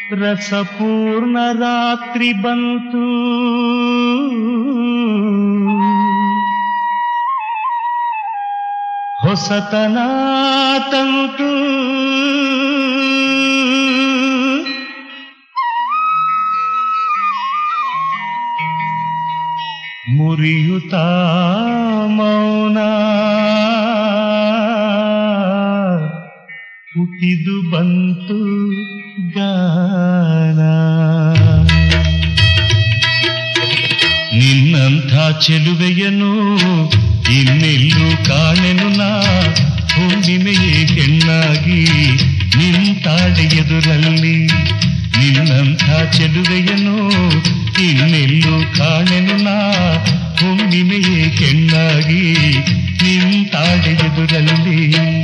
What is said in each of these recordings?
ರಸಪೂರ್ಣ ರಾತ್ರಿ ಬಂತು ಹೊಸತನ ತಂತು ಮುರಿಯುತ್ತ ಮೌನ ಹುಟ್ಟಿದು ಬಂತು ಗಾನ ನಿನ್ನಂಥ ಚೆಲುವೆಯನು ಇನ್ನೆಲ್ಲೂ ಕಾಣೆನು ನಾ ಹುಣ್ಣಿಮೆಯೇ ಹೆಣ್ಣಾಗಿ ನಿಂತಾಳೆ ಎದುರಲ್ಲಿ ನಿನ್ನಂಥ ಚೆಲುವೆಯನು ಇನ್ನೆಲ್ಲೂ ಕಾಣೆನು ನಾ ಹುಣ್ಣಿಮೆಯೇ ಹೆಣ್ಣಾಗಿ ನಿಂತಾಳೆ ಎದುರಲ್ಲಿ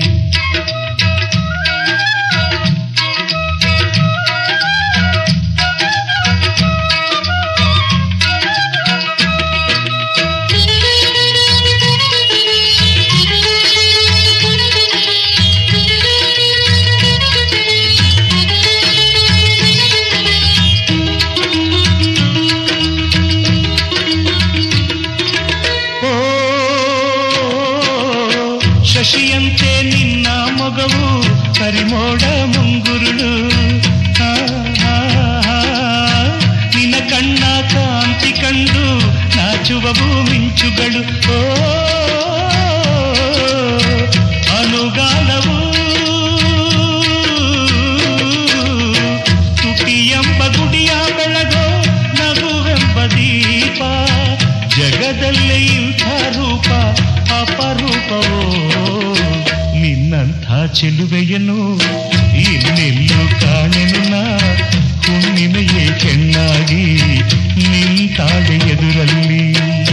ಓ ಶಶಿಯಂತೆ ನಿನ್ನ ಮೊಗವು ಕರಿಮೋಡ ಮುಂಗುರುಳು ಆ, ಆ, ಆ, ನಿನ್ನ ಕಣ್ಣ ಕಾಂತಿ ಕಂಡು ನಾಚುವವು ಮಿಂಚುಗಳು ಓ ಅನುಗಾಲವು ತುಟಿಯೆಂಬ ಗುಡಿಯ ಬೆಳಗೋ ನಗುವೆಂಬ ದೀಪ ಜಗದಲ್ಲೇ ಇಂಥ ರೂಪ ಅಪರೂಪವೋ ನಿನ್ನಂಥ ಚೆಲುವೆಯನು ಇನ್ನೆಲ್ಲೂ ಕಾಣೆನು ನಾ ಹುಣ್ಣಿಮೆಯೇ ಚೆನ್ನಾಗಿ ನಿಂತಾಳೆ ಎದುರಲ್ಲಿ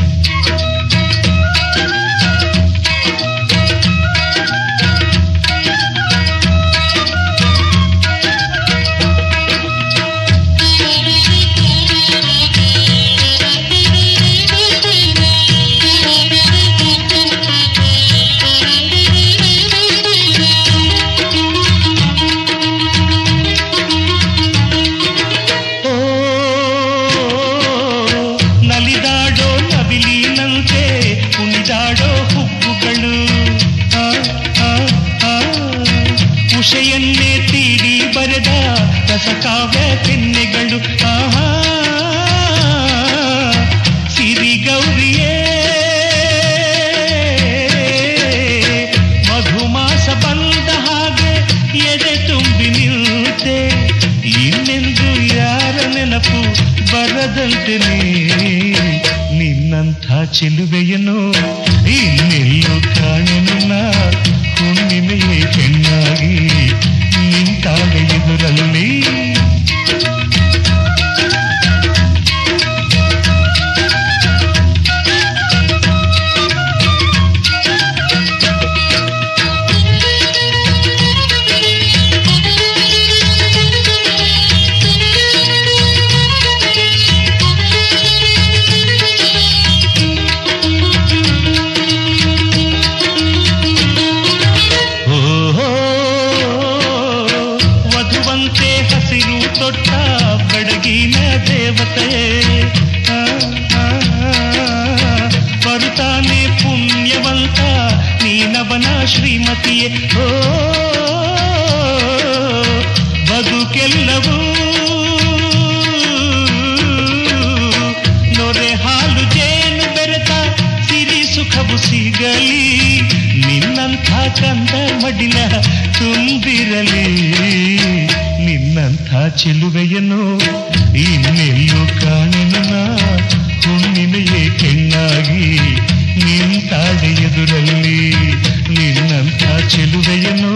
ಓ ನಲಿದಾಡೋ ನವಿಲಿನಂತೆ ಕುಣಿದಾಡೋ ಹುಬ್ಬುಗಳು ಆ, ಆ, ಆ, ಉಷೆಯನ್ನೇ ತೀಡಿ ಬರೆದ ರಸಕಾವ್ಯ ಕೆನ್ನೆಗಳು ಆಹಾ ಸಿರಿ ಗೌರಿಯೇ ಮಧುಮಾಸ ಬಂದ ಹಾಗೆ ಎದೆ ತುಂಬಿ ನಿಲ್ತೆ ಇನ್ನೆಂದು ಯಾರ ನೆನಪು ಬರದಂತೆ ನೀ ನಿನ್ನಂಥ ಚೆಲುವೆಯನು ಇನ್ನೆಲ್ಲೂ ಕಾಣೆನು ನಾ ಹುಣ್ಣಿಮೆಯೇ ಹೆಣ್ಣಾಗಿ ನಿಂತಾಳೆ ಎದುರಲ್ಲಿ ಓಹೋ ವಧುವಂತೆ ಹಸಿರು ತೊಟ್ಟ ಬಡಗಿನ ದೇವತೆ ಆ, ಆ, ಆ, ಬರುತ್ತಾನೆ ಪುಣ್ಯವಂತ ನೀನವನ ಶ್ರೀಮತಿಯೇ ಓ ಬದುಕೆಲ್ಲವೂ ನೊರೆ ಹಾಲು ಜೇನು ಬೆರೆತ ಸಿರಿ ಸುಖವು ಸಿಗಲಿ ನಿನ್ನಂಥ ಕಂದ ಮಡಿಲ ತುಂಬಿರಲಿ ನಿನ್ನಂಥ ಚೆಲುವೆಯನ್ನು ಇನ್ನೆಲ್ಲೂ ಕಾಣೆನು ನಾ ಹುಣ್ಣಿಮೆಯೇ ಹೆಣ್ಣಾಗಿ ನಿಂತಾಳೆ ಎದುರಲ್ಲಿ ನಿನ್ನಂಥ ಚೆಲುವೆಯನ್ನು